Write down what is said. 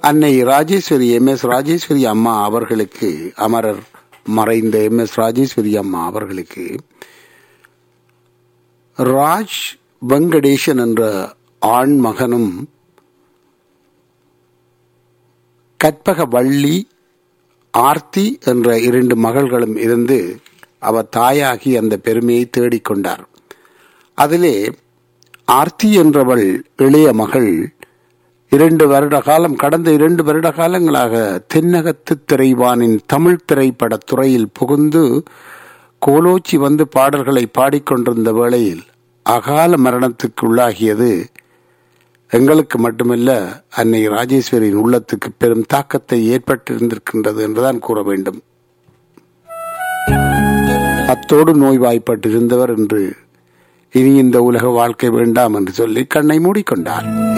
அன்னை Rajeswari M S Rajeswari அம்மா அவர்களுக்கு அமரர் மறைந்த எம் எஸ் ராஜேஸ்வரி அம்மா அவர்களுக்கு ராஜ் வெங்கடேசன் என்ற ஆண் மகனும் கற்பக வள்ளி ஆர்த்தி என்ற இரண்டு மகள்களும் இருந்து அவர் தாயாகி அந்த பெருமையை தேடிக்கொண்டார் அதிலே ஆர்த்தி என்றவள் இளைய மகள் இரண்டு வருட காலம் கடந்த இரண்டு வருட காலங்களாக தென்னகத்து திரைவானின் தமிழ் திரைப்பட துறையில் புகுந்து கோலோச்சி வந்து பாடல்களை பாடிக்கொண்டிருந்த வேளையில் அகால மரணத்துக்கு உள்ளாகியது எங்களுக்கு மட்டுமல்ல அன்னை ராஜேஸ்வரியின் உள்ளத்துக்கு பெரும் தாக்கத்தை ஏற்பட்டிருந்திருக்கின்றது என்றுதான் கூற வேண்டும் அத்தோடு நோய்வாய்ப்பட்டிருந்தவர் என்று இனி இந்த உலக வாழ்க்கை வேண்டாம் என்று சொல்லி கண்ணை மூடிக்கொண்டார்